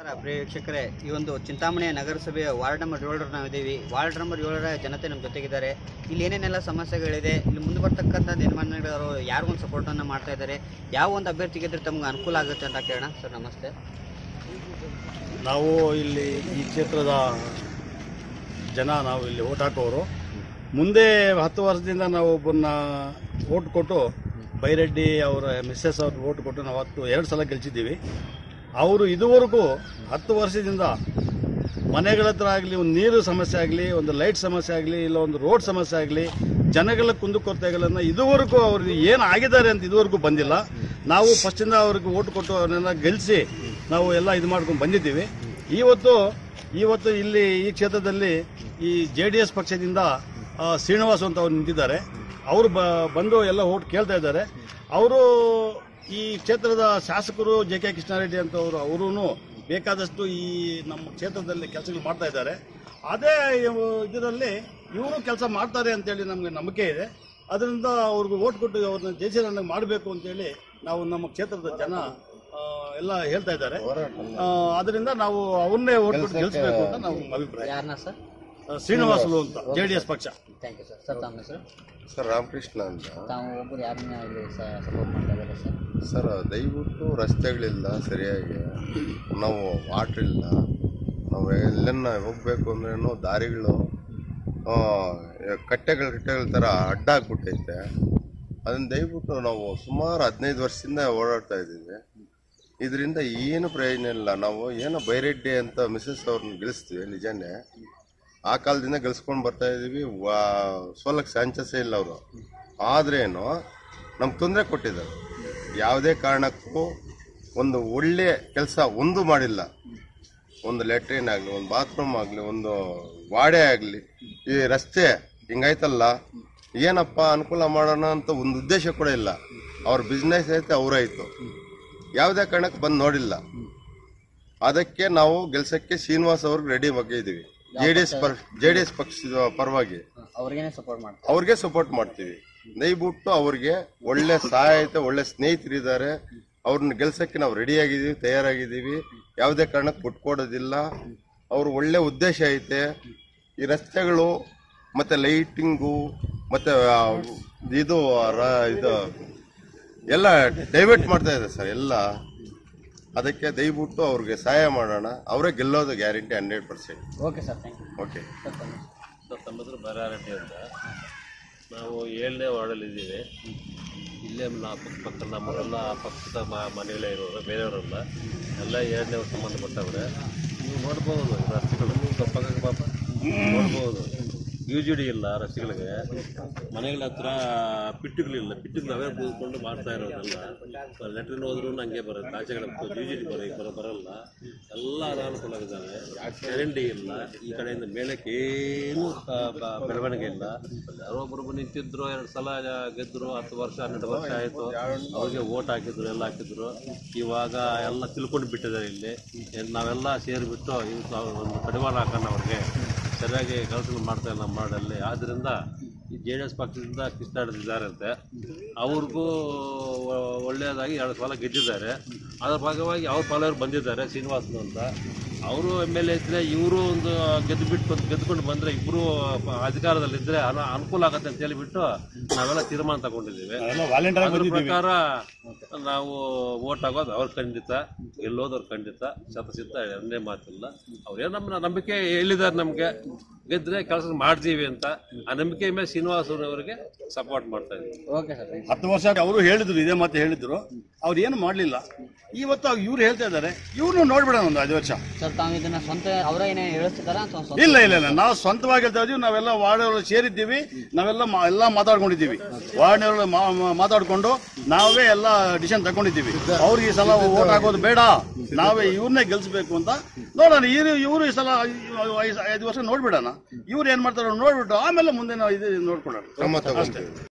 ನಮಸ್ಕಾರ ಪ್ರಿಯ ವೀಕ್ಷಕರೇ ಈ ಒಂದು ಚಿಂತಾಮಣಿ ನಗರಸಭೆಯ ವಾರ್ಡ್ ನಂಬರ್ ಏಳರ ನಾವಿದ್ದೀವಿ ವಾರ್ಡ್ ನಂಬರ್ ಏಳರ ಜನತೆ ನಮ್ಮ ಜೊತೆಗಿದ್ದಾರೆ ಇಲ್ಲಿ ಏನೇನೆಲ್ಲ ಸಮಸ್ಯೆಗಳಿದೆ ಇಲ್ಲಿ ಮುಂದೆ ಬರ್ತಕ್ಕಂಥ ನಿರ್ಮಾಣಗಳು ಯಾರು ಒಂದು ಸಪೋರ್ಟನ್ನು ಮಾಡ್ತಾ ಇದ್ದಾರೆ ಯಾವ ಒಂದು ಅಭ್ಯರ್ಥಿ ಗೆದ್ರೆ ತಮ್ಗೆ ಅನುಕೂಲ ಆಗುತ್ತೆ ಅಂತ ಕೇಳೋಣ ಸರ್ ನಮಸ್ತೆ ನಾವು ಇಲ್ಲಿ ಈ ಕ್ಷೇತ್ರದ ಜನ ನಾವು ಇಲ್ಲಿ ಓಟ್ ಹಾಕೋರು ಮುಂದೆ ಹತ್ತು ವರ್ಷದಿಂದ ನಾವು ಒಬ್ಬನ್ನ ಓಟ್ ಕೊಟ್ಟು ಬೈರೆಡ್ಡಿ ಅವರ ಮಿಸ್ಸಸ್ ಅವ್ರಿಗೆ ಓಟ್ ಕೊಟ್ಟು ನಾವು ಹತ್ತು ಎರಡು ಸಲ ಗೆಲ್ಸಿದ್ದೀವಿ ಅವರು ಇದುವರೆಗೂ ಹತ್ತು ವರ್ಷದಿಂದ ಮನೆಗಳ ಹತ್ರ ಆಗಲಿ ಒಂದು ನೀರು ಸಮಸ್ಯೆ ಆಗಲಿ ಒಂದು ಲೈಟ್ ಸಮಸ್ಯೆ ಆಗಲಿ ಇಲ್ಲ ಒಂದು ರೋಡ್ ಸಮಸ್ಯೆ ಆಗಲಿ ಜನಗಳ ಕುಂದುಕೊರತೆಗಳನ್ನು ಇದುವರೆಗೂ ಅವ್ರಿಗೆ ಏನು ಆಗಿದ್ದಾರೆ ಅಂತ ಇದುವರೆಗೂ ಬಂದಿಲ್ಲ ನಾವು ಫಸ್ಟಿಂದ ಅವ್ರಿಗೆ ಓಟ್ ಕೊಟ್ಟು ಅವ್ರನ್ನೆಲ್ಲ ಗೆಲ್ಲಿಸಿ ನಾವು ಎಲ್ಲ ಇದು ಮಾಡ್ಕೊಂಡು ಬಂದಿದ್ದೀವಿ ಇವತ್ತು ಇವತ್ತು ಇಲ್ಲಿ ಈ ಕ್ಷೇತ್ರದಲ್ಲಿ ಈ ಜೆ ಡಿ ಎಸ್ ಪಕ್ಷದಿಂದ ಆ, ಶ್ರೀನಿವಾಸ್ ಅಂತ ಅವ್ರು ನಿಂತಿದ್ದಾರೆ ಅವರು ಬ ಬಂದು ಎಲ್ಲ ಓಟ್ ಕೇಳ್ತಾ ಇದ್ದಾರೆ ಅವರು ಈ ಕ್ಷೇತ್ರದ ಶಾಸಕರು ಜೆ ಕೆ ಕೃಷ್ಣಾರೆಡ್ಡಿ ಅಂತ ಅವರು ಅವರೂ ಬೇಕಾದಷ್ಟು ಈ ನಮ್ಮ ಕ್ಷೇತ್ರದಲ್ಲಿ ಕೆಲಸಗಳು ಮಾಡ್ತಾ ಇದ್ದಾರೆ ಅದೇ ಇದರಲ್ಲಿ ಇವರು ಕೆಲಸ ಮಾಡ್ತಾರೆ ಅಂತೇಳಿ ನಮಗೆ ನಂಬಿಕೆ ಇದೆ ಅದರಿಂದ ಅವ್ರಿಗೆ ಓಟ್ ಕೊಟ್ಟು ಅವ್ರನ್ನ ಜಯಶೀಲನಾಗಿ ಮಾಡಬೇಕು ಅಂತೇಳಿ ನಾವು ನಮ್ಮ ಕ್ಷೇತ್ರದ ಜನ ಆ, ಎಲ್ಲ ಹೇಳ್ತಾ ಇದ್ದಾರೆ ಆ, ಅದರಿಂದ ನಾವು ಅವನ್ನೇ ಓಟ್ ಕೊಟ್ಟು ಗೆಲ್ಲಿಸಬೇಕು ಅಂತ ನಾವು ಅಭಿಪ್ರಾಯ ಯಾರನ್ನ ಸರ್ ಆ, ಶ್ರೀನಿವಾಸುಲು ಅಂತ ಜೆ ಡಿ ಎಸ್ ಪಕ್ಷ ಥ್ಯಾಂಕ್ ಯು ಸರ್ ಸರ್ ತಮ್ಮ ಹೆಸರು ಸರ್ ರಾಮಕೃಷ್ಣ ಅಂತ ತಾವು ಒಬ್ಬರು ಯಾರನ್ನ ಇಲ್ಲಿ ಸಪೋರ್ಟ್ ಮಾಡ್ತಾ ಇದ್ದಾರೆ ಸರ್ ಸರ್ ದಯವಿಟ್ಟು ರಸ್ತೆಗಳಿಲ್ಲ ಸರಿಯಾಗಿ ನಾವು ವಾಟ್ರ್ ಇಲ್ಲ ನಾವು ಎಲ್ಲನ್ನ ಹೋಗ್ಬೇಕು ಅಂದ್ರೇನು ದಾರಿಗಳು ಆ, ಕಟ್ಟೆಗಳ ಕಟ್ಟೆಗಳ ಥರ ಅಡ್ಡ ಆಗ್ಬಿಟ್ಟೈತೆ ಅದನ್ನ ದಯವಿಟ್ಟು ನಾವು ಸುಮಾರು ಹದಿನೈದು ವರ್ಷದಿಂದ ಓಡಾಡ್ತಾ ಇದ್ದೀವಿ ಇದರಿಂದ ಏನು ಪ್ರಯೋಜನ ಇಲ್ಲ ನಾವು ಏನೋ ಬೈರೆಡ್ಡಿ ಅಂತ ಮಿಸಸ್ ಅವ್ರನ್ನ ಗೆಲ್ಲಿಸ್ತೀವಿ ನಿಜಾನೇ ಆ ಕಾಲದಿಂದ ಗೆಲ್ಸ್ಕೊಂಡು ಬರ್ತಾ ಇದ್ದೀವಿ ವಾ ಸೋಲಕ್ಕೆ ಚಾನ್ಸಸ್ಸೇ ಇಲ್ಲ ಅವರು ಆದ್ರೇನು ನಮ್ಗೆ ತೊಂದರೆ ಕೊಟ್ಟಿದ್ದಾರೆ ಯಾವುದೇ ಕಾರಣಕ್ಕೂ ಒಂದು ಒಳ್ಳೆಯ ಕೆಲಸ ಒಂದು ಮಾಡಿಲ್ಲ ಒಂದು ಲೆಟ್ರಿನ್ ಆಗಲಿ ಒಂದು ಬಾತ್ರೂಮ್ ಆಗಲಿ ಒಂದು ವಾಡೆ ಆಗಲಿ ಈ ರಸ್ತೆ ಹಿಂಗಾಯ್ತಲ್ಲ ಏನಪ್ಪ ಅನುಕೂಲ ಮಾಡೋಣ ಅಂತ ಒಂದು ಉದ್ದೇಶ ಕೂಡ ಇಲ್ಲ ಅವ್ರ ಬಿಸ್ನೆಸ್ ಐತೆ ಅವರಾಯ್ತು ಯಾವುದೇ ಕಾರಣಕ್ಕೆ ಬಂದು ನೋಡಿಲ್ಲ ಅದಕ್ಕೆ ನಾವು ಗೆಲ್ಸಕ್ಕೆ ಶ್ರೀನಿವಾಸ್ ಅವ್ರಿಗೆ ರೆಡಿ ಇದ್ದೀವಿ J D S per J D S ಪಕ್ಷದ ಪರವಾಗಿ ಅವ್ರಿಗೇನೆ ಸಪೋರ್ಟ್ ಮಾಡ್ತಾರೆ ಅವ್ರಿಗೆ ಸಪೋರ್ಟ್ ಮಾಡ್ತೀವಿ ದಯವಿಟ್ಟು ಅವ್ರಿಗೆ ಒಳ್ಳೆ ಸಹಾಯ ಐತೆ ಒಳ್ಳೆ ಸ್ನೇಹಿತರಿದ್ದಾರೆ ಅವ್ರನ್ನ ಗೆಲ್ಸಕ್ಕೆ ನಾವು ರೆಡಿ ಆಗಿದ್ದೀವಿ ತಯಾರಾಗಿದ್ದೀವಿ ಯಾವುದೇ ಕಾರಣಕ್ಕೆ ಬಿಟ್ಕೊಡೋದಿಲ್ಲ ಅವ್ರ ಒಳ್ಳೆ ಉದ್ದೇಶ ಐತೆ ಈ ರಸ್ತೆಗಳು ಮತ್ತೆ ಲೈಟಿಂಗು ಮತ್ತೆ ಆ, ಇದು ರ- ಇದು ಎಲ್ಲ ಡೈವರ್ಟ್ ಮಾಡ್ತಾ ಇದೆ ಸರ್ ಎಲ್ಲ ಅದಕ್ಕೆ ದಯವಿಟ್ಟು ಅವ್ರಿಗೆ ಸಹಾಯ ಮಾಡೋಣ ಅವರೇ ಗೆಲ್ಲೋದು guarantee hundred percent okay sir thank you okay sir ತಮ್ಮ ಸರ್ ತಮ್ಮ ಹೆಸರು ಬರಾರೆಡ್ಡಿ ಅಂತ ನಾವು ಏಳನೇ ವಾರ್ಡಲ್ಲಿ ಇದ್ದೀವಿ ಇಲ್ಲೇ ನಾ- ಪಕ್ಕ ಪಕ್ಕ ನಮ್ಮವರೆಲ್ಲ ಪಕ್ಕದ ಮ- ಮನೆಗಳೇ ಇರೋರು ಬೇರೆಯವರಲ್ಲ ಎಲ್ಲ ಎರಡನೇ ಸಂಬಂಧಪಟ್ಟವ್ರೆ ನೀವು ನೋಡ್ಬೋದು ರಸ್ತೆಗಳು ಕಪ್ಪಾಗ ಪಾಪ ನೋಡ್ಬೋದು ಯು ಜಿ ಡಿ ಇಲ್ಲ ರಸ್ತೆಗಳಿಗೆ ಮನೆಗಳ ಹತ್ರ ಪಿಟ್ಟುಗಳಿಲ್ಲ ಪಿಟ್ಟಿಗೆ ನಾವೇ ಕೂತ್ಕೊಂಡು ಮಾಡ್ತಾ ಇರೋದಲ್ಲ ಲೆಟ್ರಿನ್ ಹೋದ್ರೂ ಹಂಗೆ ಬರುತ್ತೆ ಆಚೆಗಳ ಯು ಜಿ ಡಿ ಬರೋ ಬರೋ ಬರಲ್ಲ ಎಲ್ಲ ಅನಾನುಕೂಲವಿದ್ದಾವೆ ಚರಂಡಿ ಇಲ್ಲ ಈ ಕಡೆಯಿಂದ ಮೇಲಕ್ಕೆ ಏನು ಆ, ಬ- ಬೆಳವಣಿಗೆ ಇಲ್ಲ ಯಾರೋ ಒಬ್ಬರು ನಿಂತಿದ್ರು ಎರಡು ಸಲ ಗೆದ್ರು ಹತ್ತು ವರ್ಷ ಹನ್ನೆರಡು ವರ್ಷ ಆಯಿತು ಅವ್ರಿಗೆ ಓಟ್ ಹಾಕಿದ್ರು ಎಲ್ಲ ಹಾಕಿದ್ರು ಇವಾಗ ಎಲ್ಲ ತಿಳ್ಕೊಂಡು ಬಿಟ್ಟಿದ್ದಾರೆ ಇಲ್ಲಿ ಏನ್ ನಾವೆಲ್ಲ ಸೇರಿಬಿಟ್ಟು ಇದು ಒಂದು ಕಡಿವಾಣ ಹಾಕೋಣ ಅವ್ರಿಗೆ ಸರಿಯಾಗಿ ಕೆಲಸ ಮಾಡ್ತಾ ಇಲ್ಲ ನಮ್ಮ ಮಾಡಲ್ಲಿ ಆದ್ದರಿಂದ ಈ ಜೆ ಡಿ ಎಸ್ ಪಕ್ಷದಿಂದ ಕಿತ್ತಾಡಿದ್ದಾರಂತೆ ಅವ್ರಿಗೂ ಒ- ಒಳ್ಳೆಯದಾಗಿ ಎರಡು ಸಲ ಗೆದ್ದಿದ್ದಾರೆ ಅದರ ಭಾಗವಾಗಿ ಅವ್ರ ಪಾಲವರು ಬಂದಿದ್ದಾರೆ ಶ್ರೀನಿವಾಸನ್ ಅಂತ ಅವರು ಎಮ್ ಎಲ್ ಎ ಇದ್ದರೆ ಇವರು ಒಂದು ಗೆದ್ದು ಬಿಟ್ಟು ಗೆದ್ದುಕೊಂಡು ಬಂದರೆ ಇಬ್ಬರು ಅಧಿಕಾರದಲ್ಲಿದ್ದರೆ ಅನ ಅನುಕೂಲ ಆಗುತ್ತೆ ಅಂತ ಹೇಳಿಬಿಟ್ಟು ನಾವೆಲ್ಲ ತೀರ್ಮಾನ ತಗೊಂಡಿದ್ದೀವಿ ನಾವೆಲ್ಲ ವಾಲಂಟಿಯರ್ ಅದ್ರ ಬಂದಿದ್ದೀವಿ ಪ್ರಕಾರ ನಾವು ಓಟ್ ಆಗೋದು ಅವ್ರ ಖಂಡಿತ ಗೆಲ್ಲೋದವ್ರ ಖಂಡಿತ ಶತಸಿದ್ಧ ಎರಡನೇ ಮಾತಿಲ್ಲ ಅವ್ರೇನು ನಮ್ಮ ನಂಬಿಕೆ ಹೇಳಿದ್ದಾರೆ ನಮಗೆ ಗೆದ್ರೆ ಕೆಲಸ ಮಾಡ್ತೀವಿ ಅಂತ ಆ ನಂಬಿಕೆ ಮೇಲೆ ಶ್ರೀನಿವಾಸ ಅವರಿಗೆ ಸಪೋರ್ಟ್ ಮಾಡ್ತಾ ಇದ್ದೀವಿ ಓಕೆ ಸರ್ ಥ್ಯಾಂಕ್ ಹತ್ತು ವರ್ಷ ಅವರು ಹೇಳಿದ್ರು ಇದೇ ಮತ್ತೆ ಹೇಳಿದ್ರು ಅವ್ರು ಏನು ಮಾಡಲಿಲ್ಲ ಇವತ್ತು ಇವ್ರು ಹೇಳ್ತಾ ಇದ್ದಾರೆ ಇವ್ರನ್ನು ನೋಡ್ಬಿಡೋಣ ಒಂದು ಐದು ವರ್ಷ ಯು ಸರ್ ತಾವು ಇದನ್ನ ಸ್ವಂತ ಅವರೇ ಏನೇ ಹೇಳಿಸ್ತಿದ್ದಾರಾ ಅಥವಾ ಸ್ವಂತ ಇಲ್ಲ ಇಲ್ಲ ಇಲ್ಲ ನಾವು ಸ್ವಂತವಾಗಿ ಹೇಳ್ತಾ ಇದೀವಿ ನಾವೆಲ್ಲ ವಾರ್ಡ್ ಸೇರಿದ್ದೀವಿ ನಾವೆಲ್ಲ ಮಾ- ಎಲ್ಲ ಮಾತಾಡ್ಕೊಂಡಿದ್ದೀವಿ ವಾರ್ಡ್ ಮಾತಾಡ್ಕೊಂಡು ನಾವೇ ಎಲ್ಲ ಡಿಸಿಷನ್ ತಗೊಂಡಿದ್ದೀವಿ ಅವ್ರಿಗೆ ಈ ಸಲ ಓಟ್ ಹಾಕೋದು ಬೇಡ ನಾವೇ ಇವ್ರನ್ನೇ ಗೆಲ್ಸ್ಬೇಕು ಅಂತ ನೋಡೋಣ ಇವ್ರು ಇವರು ಈ ಸಲ ಐದು- ಐದು ವರ್ಷ ನೋಡ್ಬಿಡೋಣ ಇವ್ರು ಏನ್ ಮಾಡ್ತಾರೋ ನೋಡ್ಬಿಟ್ಟು ಆಮೇಲೆ ಮುಂದೆ ನಾವು ಇದು ನೋಡ್ಕೊಳ್ಳೋಣ ಕ್ರಮ ತಗೊಂತೀವಿ